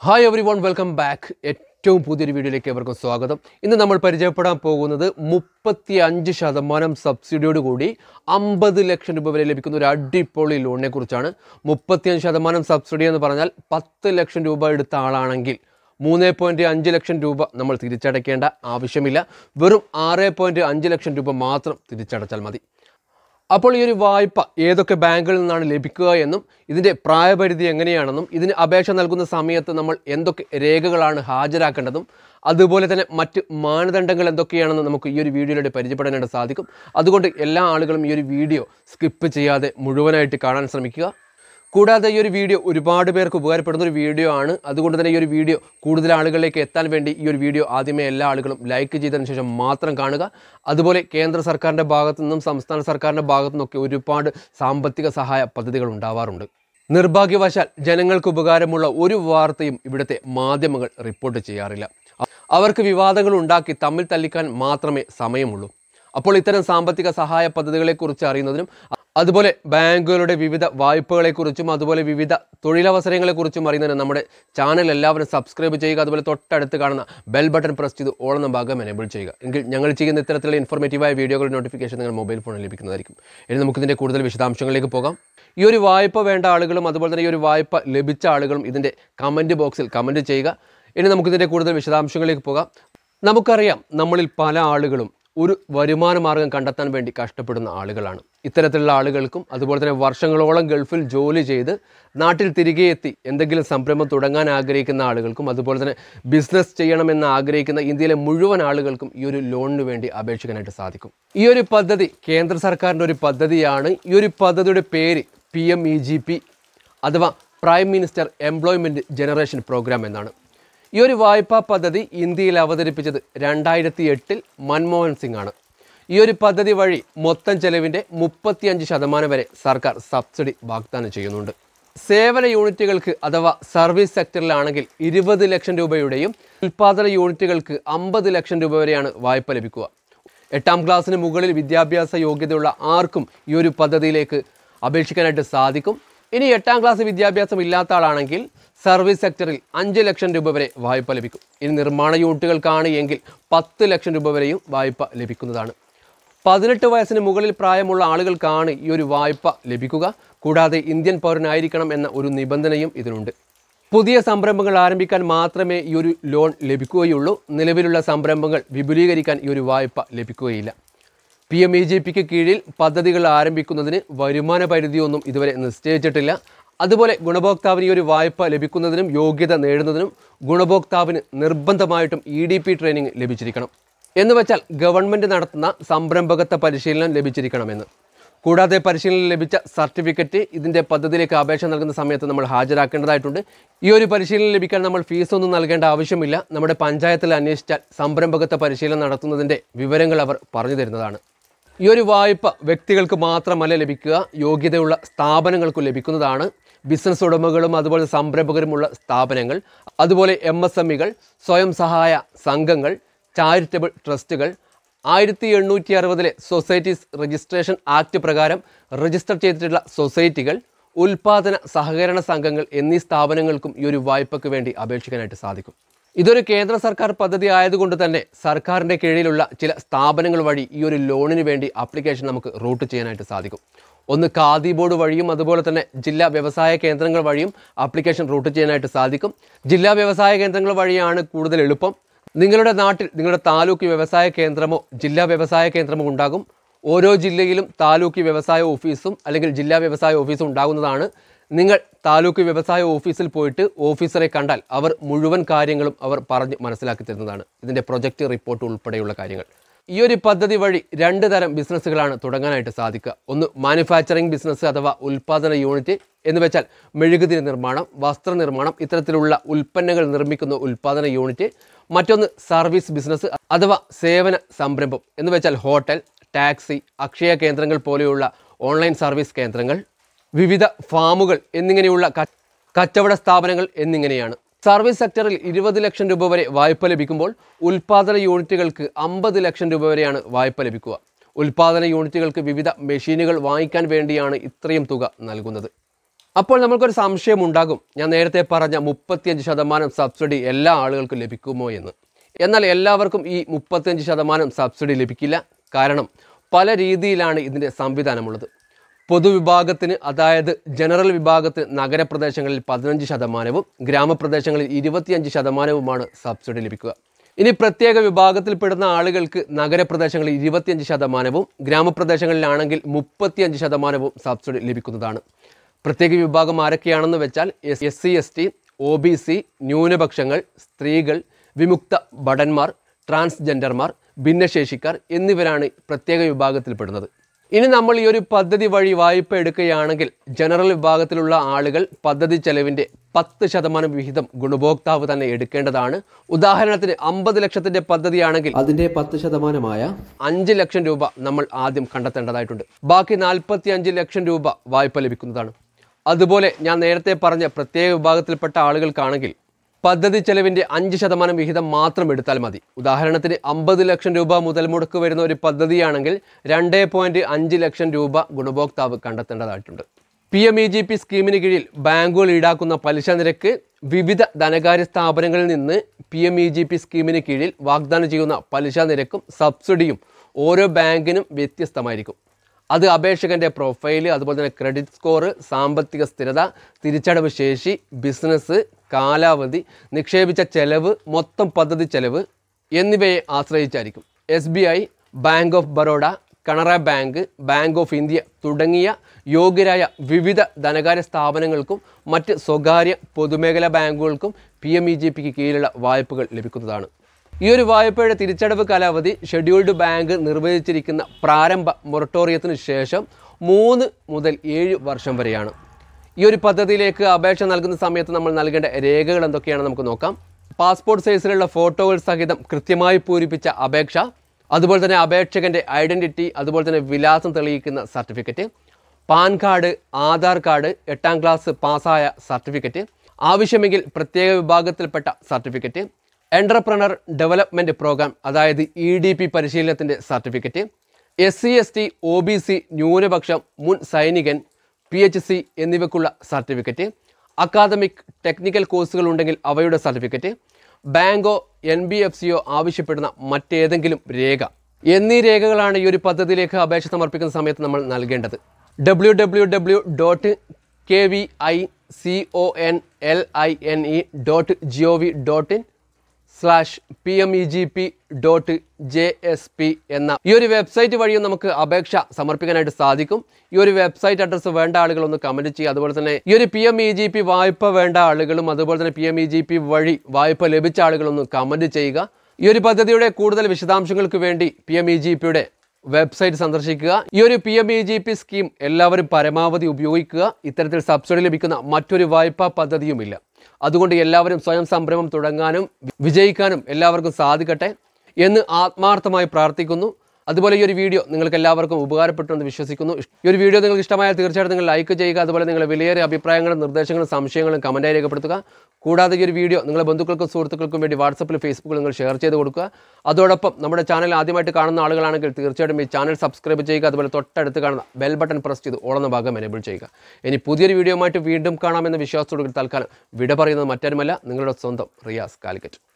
hi everyone welcome back ഏറ്റവും പുതിയൊരു വീഡിയോയിലേക്ക് എവർക്കും സ്വാഗതം ഇന്ന് നമ്മൾ പരിചയപ്പെടാൻ പോകുന്നത് മുപ്പത്തി അഞ്ച് ശതമാനം സബ്സിഡിയോട് കൂടി അമ്പത് ലക്ഷം രൂപ വരെ ലഭിക്കുന്ന ഒരു അടിപൊളി ലോണിനെ കുറിച്ചാണ് മുപ്പത്തിയഞ്ച് ശതമാനം സബ്സിഡി എന്ന് പറഞ്ഞാൽ പത്ത് ലക്ഷം രൂപ എടുത്ത ആളാണെങ്കിൽ മൂന്ന് പോയിൻറ്റ് അഞ്ച് ലക്ഷം രൂപ നമ്മൾ തിരിച്ചടയ്ക്കേണ്ട ആവശ്യമില്ല വെറും ആറ് പോയിൻറ്റ് അഞ്ച് ലക്ഷം രൂപ മാത്രം തിരിച്ചടച്ചാൽ മതി അപ്പോൾ ഈ ഒരു വായ്പ ഏതൊക്കെ ബാങ്കുകളിൽ നിന്നാണ് ലഭിക്കുക എന്നും ഇതിൻ്റെ പ്രായപരിധി എങ്ങനെയാണെന്നും ഇതിന് അപേക്ഷ നൽകുന്ന സമയത്ത് നമ്മൾ എന്തൊക്കെ രേഖകളാണ് ഹാജരാക്കേണ്ടതും അതുപോലെ തന്നെ മറ്റ് മാനദണ്ഡങ്ങൾ എന്തൊക്കെയാണെന്ന് നമുക്ക് ഈ ഒരു വീഡിയോയിലൂടെ പരിചയപ്പെടാനായിട്ട് സാധിക്കും അതുകൊണ്ട് എല്ലാ ആളുകളും ഈ ഒരു വീഡിയോ സ്കിപ്പ് ചെയ്യാതെ മുഴുവനായിട്ട് കാണാൻ ശ്രമിക്കുക കൂടാതെ ഈ ഒരു വീഡിയോ ഒരുപാട് പേർക്ക് ഉപകാരപ്പെടുന്ന ഒരു വീഡിയോ ആണ് അതുകൊണ്ട് തന്നെ ഈ ഒരു വീഡിയോ കൂടുതൽ ആളുകളിലേക്ക് എത്താൻ വേണ്ടി ഈ ഒരു വീഡിയോ ആദ്യമേ എല്ലാ ആളുകളും ലൈക്ക് ചെയ്തതിന് ശേഷം മാത്രം കാണുക അതുപോലെ കേന്ദ്ര സർക്കാരിൻ്റെ ഭാഗത്തു നിന്നും സംസ്ഥാന സർക്കാരിൻ്റെ ഭാഗത്തു നിന്നൊക്കെ ഒരുപാട് സാമ്പത്തിക സഹായ പദ്ധതികൾ ഉണ്ടാവാറുണ്ട് നിർഭാഗ്യവശാൽ ജനങ്ങൾക്ക് ഉപകാരമുള്ള ഒരു വാർത്തയും ഇവിടുത്തെ മാധ്യമങ്ങൾ റിപ്പോർട്ട് ചെയ്യാറില്ല അവർക്ക് വിവാദങ്ങൾ ഉണ്ടാക്കി തമ്മിൽ തല്ലിക്കാൻ മാത്രമേ സമയമുള്ളൂ അപ്പോൾ ഇത്തരം സാമ്പത്തിക സഹായ പദ്ധതികളെക്കുറിച്ച് അറിയുന്നതിനും അതുപോലെ ബാങ്കുകളുടെ വിവിധ വായ്പകളെക്കുറിച്ചും അതുപോലെ വിവിധ തൊഴിലവസരങ്ങളെക്കുറിച്ചും അറിയുന്നതിന് നമ്മുടെ ചാനൽ എല്ലാവരും സബ്സ്ക്രൈബ് ചെയ്യുക അതുപോലെ തൊട്ടടുത്ത് കാണുന്ന ബെൽ ബട്ടൺ പ്രസ് ചെയ്ത് ഓൾ എന്ന ഭാഗം എനേബിൾ ചെയ്യുക എങ്കിൽ ഞങ്ങൾ ചെയ്യുന്ന ഇത്തരത്തിലുള്ള ഇൻഫോർമേറ്റീവായ വീഡിയോകളുടെ നോട്ടിഫിക്കേഷൻ നിങ്ങൾ മൊബൈൽ ഫോണിൽ ലഭിക്കുന്നതായിരിക്കും ഇനി നമുക്കിതിൻ്റെ കൂടുതൽ വിശദാംശങ്ങളിലേക്ക് പോകാം ഈ ഒരു വായ്പ വേണ്ട ആളുകളും അതുപോലെ തന്നെ ഈ ഒരു വായ്പ ലഭിച്ച ആളുകളും ഇതിൻ്റെ കമൻറ്റ് ബോക്സിൽ കമൻറ്റ് ചെയ്യുക ഇനി നമുക്കിതിൻ്റെ കൂടുതൽ വിശദാംശങ്ങളിലേക്ക് പോകാം നമുക്കറിയാം നമ്മളിൽ പല ആളുകളും ഒരു വരുമാന മാർഗം കണ്ടെത്താൻ വേണ്ടി കഷ്ടപ്പെടുന്ന ആളുകളാണ് ഇത്തരത്തിലുള്ള ആളുകൾക്കും അതുപോലെ തന്നെ വർഷങ്ങളോളം ഗൾഫിൽ ജോലി ചെയ്ത് നാട്ടിൽ തിരികെ എത്തി എന്തെങ്കിലും സംരംഭം തുടങ്ങാൻ ആഗ്രഹിക്കുന്ന ആളുകൾക്കും അതുപോലെ തന്നെ ബിസിനസ് ചെയ്യണമെന്ന് ആഗ്രഹിക്കുന്ന ഇന്ത്യയിലെ മുഴുവൻ ആളുകൾക്കും ഈ ഒരു ലോണിന് വേണ്ടി അപേക്ഷിക്കാനായിട്ട് സാധിക്കും ഈ ഒരു പദ്ധതി കേന്ദ്ര സർക്കാരിൻ്റെ ഒരു പദ്ധതിയാണ് ഈ ഒരു പദ്ധതിയുടെ പേര് P M E G P അഥവാ prime minister employment generation programme എന്നാണ് ഈ ഒരു വായ്പാ പദ്ധതി ഇന്ത്യയിൽ അവതരിപ്പിച്ചത് രണ്ടായിരത്തി എട്ടിൽ മൻമോഹൻ സിംഗ് ആണ് ഈ ഒരു പദ്ധതി വഴി മൊത്തം ചെലവിൻ്റെ മുപ്പത്തിയഞ്ച് ശതമാനം വരെ സർക്കാർ സബ്സിഡി വാഗ്ദാനം ചെയ്യുന്നുണ്ട് സേവന യൂണിറ്റുകൾക്ക് അഥവാ സർവീസ് സെക്ടറിലാണെങ്കിൽ ഇരുപത് ലക്ഷം രൂപയുടെയും ഉൽപ്പാദന യൂണിറ്റുകൾക്ക് അമ്പത് ലക്ഷം രൂപ വരെയാണ് വായ്പ ലഭിക്കുക എട്ടാം ക്ലാസ്സിന് മുകളിൽ വിദ്യാഭ്യാസ യോഗ്യതയുള്ള ആർക്കും ഈ ഒരു പദ്ധതിയിലേക്ക് അപേക്ഷിക്കാനായിട്ട് സാധിക്കും ഇനി എട്ടാം ക്ലാസ് വിദ്യാഭ്യാസം ഇല്ലാത്ത ആളാണെങ്കിൽ സർവീസ് സെക്ടറിൽ അഞ്ച് ലക്ഷം രൂപ വരെ വായ്പ ലഭിക്കും ഇനി നിർമ്മാണ യൂണിറ്റുകൾക്കാണ് എങ്കിൽ പത്ത് ലക്ഷം രൂപ വരെയും വായ്പ ലഭിക്കുന്നതാണ് പതിനെട്ട് വയസ്സിന് മുകളിൽ പ്രായമുള്ള ആളുകൾക്കാണ് ഈ ഒരു വായ്പ ലഭിക്കുക കൂടാതെ ഇന്ത്യൻ പൗരനായിരിക്കണം എന്ന ഒരു നിബന്ധനയും ഇതിനുണ്ട് പുതിയ സംരംഭങ്ങൾ ആരംഭിക്കാൻ മാത്രമേ ഈ ഒരു ലോൺ ലഭിക്കുകയുള്ളൂ നിലവിലുള്ള സംരംഭങ്ങൾ വിപുലീകരിക്കാൻ ഈ ഒരു വായ്പ ലഭിക്കുകയില്ല പി എം ഇ ജി പിക്ക് കീഴിൽ പദ്ധതികൾ ആരംഭിക്കുന്നതിന് വരുമാന പരിധിയൊന്നും ഇതുവരെ നിശ്ചയിച്ചിട്ടില്ല അതുപോലെ ഗുണഭോക്താവിന് ഈ ഒരു വായ്പ ലഭിക്കുന്നതിനും യോഗ്യത നേടുന്നതിനും ഗുണഭോക്താവിന് നിർബന്ധമായിട്ടും ഇ ഡി പി ട്രെയിനിങ് ലഭിച്ചിരിക്കണം എന്ന് വെച്ചാൽ ഗവൺമെൻറ് നടത്തുന്ന സംരംഭകത്വ പരിശീലനം ലഭിച്ചിരിക്കണമെന്ന് കൂടാതെ പരിശീലനം ലഭിച്ച സർട്ടിഫിക്കറ്റ് ഇതിൻ്റെ പദ്ധതിയിലേക്ക് അപേക്ഷ നൽകുന്ന സമയത്ത് നമ്മൾ ഹാജരാക്കേണ്ടതായിട്ടുണ്ട് ഈ ഒരു പരിശീലനം ലഭിക്കാൻ നമ്മൾ ഫീസൊന്നും നൽകേണ്ട ആവശ്യമില്ല നമ്മുടെ പഞ്ചായത്തിൽ അന്വേഷിച്ചാൽ സംരംഭകത്വ പരിശീലനം നടത്തുന്നതിൻ്റെ വിവരങ്ങൾ അവർ പറഞ്ഞു തരുന്നതാണ് ഈ ഒരു വായ്പ വ്യക്തികൾക്ക് മാത്രമല്ല ലഭിക്കുക യോഗ്യതയുള്ള സ്ഥാപനങ്ങൾക്ക് ലഭിക്കുന്നതാണ് ബിസിനസ് ഉടമകളും അതുപോലെ സംരംഭകരുമുള്ള സ്ഥാപനങ്ങൾ അതുപോലെ എം എസ് എം ഇകൾ സ്വയം സഹായ സംഘങ്ങൾ ചാരിറ്റബിൾ ട്രസ്റ്റുകൾ ആയിരത്തി എണ്ണൂറ്റി അറുപതിലെ സൊസൈറ്റീസ് രജിസ്ട്രേഷൻ ആക്ട് പ്രകാരം രജിസ്റ്റർ ചെയ്തിട്ടുള്ള സൊസൈറ്റികൾ ഉൽപാദന സഹകരണ സംഘങ്ങൾ എന്നീ സ്ഥാപനങ്ങൾക്കും ഈ ഒരു വായ്പയ്ക്ക് വേണ്ടി അപേക്ഷിക്കാനായിട്ട് സാധിക്കും ഇതൊരു കേന്ദ്ര സർക്കാർ പദ്ധതി ആയതുകൊണ്ട് തന്നെ സർക്കാരിൻ്റെ കീഴിലുള്ള ചില സ്ഥാപനങ്ങൾ വഴി ഈ ഒരു ലോണിന് വേണ്ടി ആപ്ലിക്കേഷൻ നമുക്ക് റൂട്ട് ചെയ്യാനായിട്ട് സാധിക്കും ഒന്ന് ഖാദി ബോർഡ് വഴിയും അതുപോലെ തന്നെ ജില്ലാ വ്യവസായ കേന്ദ്രങ്ങൾ വഴിയും ആപ്ലിക്കേഷൻ റൂട്ട് ചെയ്യാനായിട്ട് സാധിക്കും ജില്ലാ വ്യവസായ കേന്ദ്രങ്ങൾ വഴിയാണ് കൂടുതൽ എളുപ്പം നിങ്ങളുടെ നാട്ടിൽ നിങ്ങളുടെ താലൂക്ക് വ്യവസായ കേന്ദ്രമോ ജില്ലാ വ്യവസായ കേന്ദ്രമോ ഉണ്ടാകും ഓരോ ജില്ലയിലും താലൂക്ക് വ്യവസായ ഓഫീസും അല്ലെങ്കിൽ ജില്ലാ വ്യവസായ ഓഫീസും ഉണ്ടാകുന്നതാണ് നിങ്ങൾ താലൂക്ക് വ്യവസായ ഓഫീസിൽ പോയിട്ട് ഓഫീസറെ കണ്ടാൽ അവർ മുഴുവൻ കാര്യങ്ങളും അവർ പറഞ്ഞ് മനസ്സിലാക്കി തരുന്നതാണ് ഇതിൻ്റെ പ്രൊജക്റ്റ് റിപ്പോർട്ട് ഉൾപ്പെടെയുള്ള കാര്യങ്ങൾ ഈ ഒരു പദ്ധതി വഴി രണ്ട് തരം ബിസിനസ്സുകളാണ് തുടങ്ങാനായിട്ട് സാധിക്കുക ഒന്ന് മാനുഫാക്ചറിങ് ബിസിനസ് അഥവാ ഉൽപ്പാദന യൂണിറ്റ് എന്ന് വെച്ചാൽ മെഴുകുതിരി നിർമ്മാണം വസ്ത്രനിർമ്മാണം ഇത്തരത്തിലുള്ള ഉൽപ്പന്നങ്ങൾ നിർമ്മിക്കുന്ന ഉൽപ്പാദന യൂണിറ്റ് മറ്റൊന്ന് സർവീസ് ബിസിനസ് അഥവാ സേവന സംരംഭം എന്ന് വെച്ചാൽ ഹോട്ടൽ ടാക്സി അക്ഷയ കേന്ദ്രങ്ങൾ പോലെയുള്ള ഓൺലൈൻ സർവീസ് കേന്ദ്രങ്ങൾ വിവിധ ഫാമുകൾ എന്നിങ്ങനെയുള്ള ക- കച്ചവട സ്ഥാപനങ്ങൾ എന്നിങ്ങനെയാണ് സർവീസ് സെക്ടറിൽ ഇരുപത് ലക്ഷം രൂപ വരെ വായ്പ ലഭിക്കുമ്പോൾ ഉൽപ്പാദന യൂണിറ്റുകൾക്ക് അമ്പത് ലക്ഷം രൂപ വരെയാണ് വായ്പ ലഭിക്കുക ഉൽപ്പാദന യൂണിറ്റുകൾക്ക് വിവിധ മെഷീനുകൾ വാങ്ങിക്കാൻ വേണ്ടിയാണ് ഇത്രയും തുക നൽകുന്നത് അപ്പോൾ നമുക്കൊരു സംശയം ഉണ്ടാകും ഞാൻ നേരത്തെ പറഞ്ഞ മുപ്പത്തിയഞ്ച് ശതമാനം സബ്സിഡി എല്ലാ ആളുകൾക്കും ലഭിക്കുമോ എന്ന് എന്നാൽ എല്ലാവർക്കും ഈ മുപ്പത്തിയഞ്ച് ശതമാനം സബ്സിഡി ലഭിക്കില്ല കാരണം പല രീതിയിലാണ് ഇതിൻ്റെ സംവിധാനമുള്ളത് പൊതുവിഭാഗത്തിന് അതായത് ജനറൽ വിഭാഗത്തിന് നഗരപ്രദേശങ്ങളിൽ പതിനഞ്ച് ശതമാനവും ഗ്രാമപ്രദേശങ്ങളിൽ ഇരുപത്തിയഞ്ച് ശതമാനവുമാണ് സബ്സിഡി ലഭിക്കുക ഇനി പ്രത്യേക വിഭാഗത്തിൽപ്പെടുന്ന ആളുകൾക്ക് നഗരപ്രദേശങ്ങളിൽ ഇരുപത്തിയഞ്ച് ശതമാനവും ഗ്രാമപ്രദേശങ്ങളിലാണെങ്കിൽ മുപ്പത്തിയഞ്ച് ശതമാനവും സബ്സിഡി ലഭിക്കുന്നതാണ് പ്രത്യേക വിഭാഗം ആരൊക്കെയാണെന്ന് വെച്ചാൽ S S C S T O B C ന്യൂനപക്ഷങ്ങൾ സ്ത്രീകൾ വിമുക്ത ഭടന്മാർ ട്രാൻസ്ജെൻഡർമാർ ഭിന്നശേഷിക്കാർ എന്നിവരാണ് പ്രത്യേക വിഭാഗത്തിൽപ്പെടുന്നത് ഇനി നമ്മൾ ഈ ഒരു പദ്ധതി വഴി വായ്പ എടുക്കുകയാണെങ്കിൽ ജനറൽ വിഭാഗത്തിലുള്ള ആളുകൾ പദ്ധതി ചെലവിൻ്റെ പത്ത് ശതമാനം വിഹിതം ഗുണഭോക്താവ് തന്നെ എടുക്കേണ്ടതാണ് ഉദാഹരണത്തിന് അമ്പത് ലക്ഷത്തിന്റെ പദ്ധതിയാണെങ്കിൽ അതിന്റെ പത്ത് ശതമാനമായ അഞ്ച് ലക്ഷം രൂപ നമ്മൾ ആദ്യം കണ്ടെത്തേണ്ടതായിട്ടുണ്ട് ബാക്കി നാൽപ്പത്തി അഞ്ച് ലക്ഷം രൂപ വായ്പ ലഭിക്കുന്നതാണ് അതുപോലെ ഞാൻ നേരത്തെ പറഞ്ഞ പ്രത്യേക വിഭാഗത്തിൽപ്പെട്ട ആളുകൾക്കാണെങ്കിൽ പദ്ധതി ചെലവിന്റെ അഞ്ച് ശതമാനം വിഹിതം മാത്രം എടുത്താൽ മതി ഉദാഹരണത്തിന് അമ്പത് ലക്ഷം രൂപ മുതൽ മുടക്ക് വരുന്ന ഒരു പദ്ധതിയാണെങ്കിൽ രണ്ട് പോയിന്റ് അഞ്ച് ലക്ഷം രൂപ ഗുണഭോക്താവ് കണ്ടെത്തേണ്ടതായിട്ടുണ്ട് P M E G P സ്കീമിന് കീഴിൽ ബാങ്കുകൾ ഈടാക്കുന്ന പലിശ നിരക്ക് വിവിധ ധനകാര്യ സ്ഥാപനങ്ങളിൽ നിന്ന് P M E G P സ്കീമിന് കീഴിൽ വാഗ്ദാനം ചെയ്യുന്ന പലിശ നിരക്കും സബ്സിഡിയും ഓരോ ബാങ്കിനും വ്യത്യസ്തമായിരിക്കും അത് അപേക്ഷകന്റെ പ്രൊഫൈല് അതുപോലെ തന്നെ ക്രെഡിറ്റ് സ്കോർ സാമ്പത്തിക സ്ഥിരത തിരിച്ചടവ് ശേഷി ബിസിനസ് കാലാവധി നിക്ഷേപിച്ച ചെലവ് മൊത്തം പദ്ധതി ചെലവ് എന്നിവയെ ആശ്രയിച്ചായിരിക്കും S B I bank of Baroda Canara bank bank of India തുടങ്ങിയ യോഗ്യരായ വിവിധ ധനകാര്യ സ്ഥാപനങ്ങൾക്കും മറ്റ് സ്വകാര്യ പൊതുമേഖലാ ബാങ്കുകൾക്കും പി എം ഇ ജി പിക്ക് കീഴിലുള്ള വായ്പകൾ ലഭിക്കുന്നതാണ് ഈ ഒരു വായ്പയുടെ തിരിച്ചടവ് കാലാവധി ഷെഡ്യൂൾഡ് ബാങ്ക് നിർവചിച്ചിരിക്കുന്ന പ്രാരംഭ മൊറട്ടോറിയത്തിന് ശേഷം മൂന്ന് മുതൽ ഏഴ് വർഷം വരെയാണ് ഈ ഒരു പദ്ധതിയിലേക്ക് അപേക്ഷ നൽകുന്ന സമയത്ത് നമ്മൾ നൽകേണ്ട രേഖകൾ എന്തൊക്കെയാണെന്ന് നമുക്ക് നോക്കാം പാസ്പോർട്ട് സൈസിലുള്ള ഫോട്ടോകൾ സഹിതം കൃത്യമായി പൂരിപ്പിച്ച അപേക്ഷ അതുപോലെ തന്നെ അപേക്ഷകന്റെ ഐഡന്റിറ്റി അതുപോലെ തന്നെ വിലാസം തെളിയിക്കുന്ന certificate PAN card Aadhaar card എട്ടാം ക്ലാസ് പാസ്സായ സർട്ടിഫിക്കറ്റ് ആവശ്യമെങ്കിൽ പ്രത്യേക വിഭാഗത്തിൽപ്പെട്ട സർട്ടിഫിക്കറ്റ് എൻ്റർപ്രണർ ഡെവലപ്മെൻറ്റ് പ്രോഗ്രാം അതായത് ഇ ഡി പി പരിശീലനത്തിൻ്റെ certificate S C S T O B C ന്യൂനപക്ഷം മുൻ സൈനികൻ പി എച്ച് സി എന്നിവയ്ക്കുള്ള സർട്ടിഫിക്കറ്റ് അക്കാദമിക് ടെക്നിക്കൽ കോഴ്സുകൾ ഉണ്ടെങ്കിൽ അവയുടെ സർട്ടിഫിക്കറ്റ് ബാങ്കോ എൻ ബി എഫ് സിയോ ആവശ്യപ്പെടുന്ന മറ്റേതെങ്കിലും രേഖ എന്നീ രേഖകളാണ് ഈ ഒരു പദ്ധതിയിലേക്ക് അപേക്ഷ സമർപ്പിക്കുന്ന സമയത്ത് നമ്മൾ നൽകേണ്ടത് W W W dot K V I C O N L I N E dot G O V dot in slash P M E G P dot J S P എന്ന ഈ ഒരു വെബ്സൈറ്റ് വഴിയും നമുക്ക് അപേക്ഷ സമർപ്പിക്കാനായിട്ട് സാധിക്കും ഈ ഒരു website address വേണ്ട ആളുകൾ ഒന്ന് കമൻറ്റ് ചെയ്യുക അതുപോലെ തന്നെ ഈ ഒരു P M E G P വായ്പ വേണ്ട ആളുകളും അതുപോലെ തന്നെ P M E G P വഴി വായ്പ ലഭിച്ച ആളുകളൊന്ന് കമൻറ്റ് ചെയ്യുക ഈ ഒരു പദ്ധതിയുടെ കൂടുതൽ വിശദാംശങ്ങൾക്ക് വേണ്ടി പി എം ഇ ജി പിയുടെ വെബ്സൈറ്റ് സന്ദർശിക്കുക ഈ ഒരു P M E G P scheme എല്ലാവരും പരമാവധി ഉപയോഗിക്കുക ഇത്തരത്തിൽ സബ്സിഡി ലഭിക്കുന്ന മറ്റൊരു വായ്പാ പദ്ധതിയുമില്ല അതുകൊണ്ട് എല്ലാവരും സ്വയം സംരംഭം തുടങ്ങാനും വിജയിക്കാനും എല്ലാവർക്കും സാധിക്കട്ടെ എന്ന് ആത്മാർത്ഥമായി പ്രാർത്ഥിക്കുന്നു അതുപോലെ ഈ ഒരു വീഡിയോ നിങ്ങൾക്ക് എല്ലാവർക്കും ഉപകാരപ്പെട്ടു എന്ന് വിശ്വസിക്കുന്നു ഈ ഒരു വീഡിയോ നിങ്ങൾക്ക് ഇഷ്ടമായാൽ തീർച്ചയായിട്ടും നിങ്ങൾ ലൈക്ക് ചെയ്യുക അതുപോലെ നിങ്ങളുടെ വിലയേറിയ അഭിപ്രായങ്ങളും നിർദ്ദേശങ്ങളും സംശയങ്ങളും കമൻറ്റായി രേഖപ്പെടുത്തുക കൂടാതെ ഈ ഒരു വീഡിയോ നിങ്ങളുടെ ബന്ധുക്കൾക്കും സുഹൃത്തുക്കൾക്കും വേണ്ടി വാട്സപ്പിൽ ഫേസ്ബുക്കിൽ നിങ്ങൾ ഷെയർ ചെയ്ത് കൊടുക്കുക അതോടൊപ്പം നമ്മുടെ ചാനൽ ആദ്യമായിട്ട് കാണുന്ന ആളുകളാണെങ്കിൽ തീർച്ചയായിട്ടും ഈ ചാനൽ സബ്സ്ക്രൈബ് ചെയ്യുക അതുപോലെ തൊട്ടടുത്ത് കാണുന്ന ബെൽ ബട്ടൺ പ്രസ് ചെയ്ത് ഓളുന്ന ഭാഗം എനേബിൾ ചെയ്യുക ഇനി പുതിയൊരു വീഡിയോ ആയിട്ട് വീണ്ടും കാണാമെന്ന വിശ്വാസത്തോട് തൽക്കാലം വിട പറയുന്നത് മറ്റാരുമല്ല നിങ്ങളുടെ സ്വന്തം റിയാസ് കാലിക്കറ്റ്